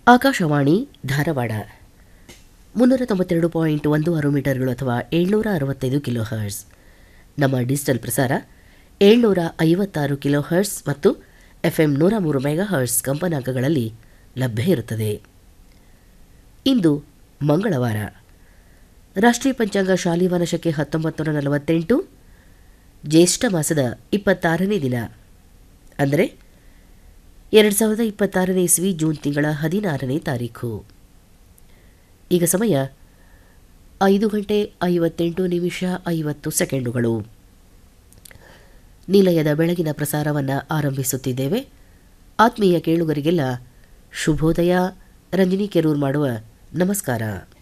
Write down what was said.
ಆಕಾಶವಾಣಿ ಧಾರವಾಡ ಮುನ್ನೂರ ತೊಂಬತ್ತೆರಡು ಪಾಯಿಂಟ್ ಒಂದು ಆರು ಮೀಟರ್ಗಳು ಅಥವಾ ಏಳ್ನೂರ ಅರವತ್ತೈದು ಕಿಲೋ ಹರ್ಸ್ ನಮ್ಮ ಡಿಜಿಟಲ್ ಪ್ರಸಾರ ಏಳ್ನೂರ ಐವತ್ತಾರು ಕಿಲೋ ಹರ್ಸ್ ಮತ್ತು ಎಫ್ಎಂ ನೂರ ಮೂರು ಮೆಗಾ ಹರ್ಸ್ ಕಂಪನಾಂಕಗಳಲ್ಲಿ ಲಭ್ಯ ಇರುತ್ತದೆ ಇಂದು ಮಂಗಳವಾರ ರಾಷ್ಟ್ರೀಯ ಪಂಚಾಂಗ ಶಾಲಿವಾನ ಶಕೆ ಹತ್ತೊಂಬತ್ತು ನೂರ ನಲವತ್ತೆಂಟು ಜ್ಯೇಷ್ಠ ಮಾಸದ ಇಪ್ಪತ್ತಾರನೇ ದಿನ ಅಂದರೆ ಎರಡು ಸಾವಿರದ ಇಪ್ಪತ್ತಾರನೇ ಇಸ್ವಿ ಜೂನ್ ತಿಂಗಳ ಹದಿನಾರನೇ ತಾರೀಖು ಈಗ ಸಮಯ ಐದು ಗಂಟೆ ಐವತ್ತೆಂಟು ನಿಮಿಷ ಐವತ್ತು ಸೆಕೆಂಡುಗಳು ನಿಲಯದ ಬೆಳಗಿನ ಪ್ರಸಾರವನ್ನು ಆರಂಭಿಸುತ್ತಿದ್ದೇವೆ ಆತ್ಮೀಯ ಕೇಳುಗರಿಗೆಲ್ಲ ಶುಭೋದಯ ರಂಜನಿ ಕೆರೂರ್ ಮಾಡುವ ನಮಸ್ಕಾರ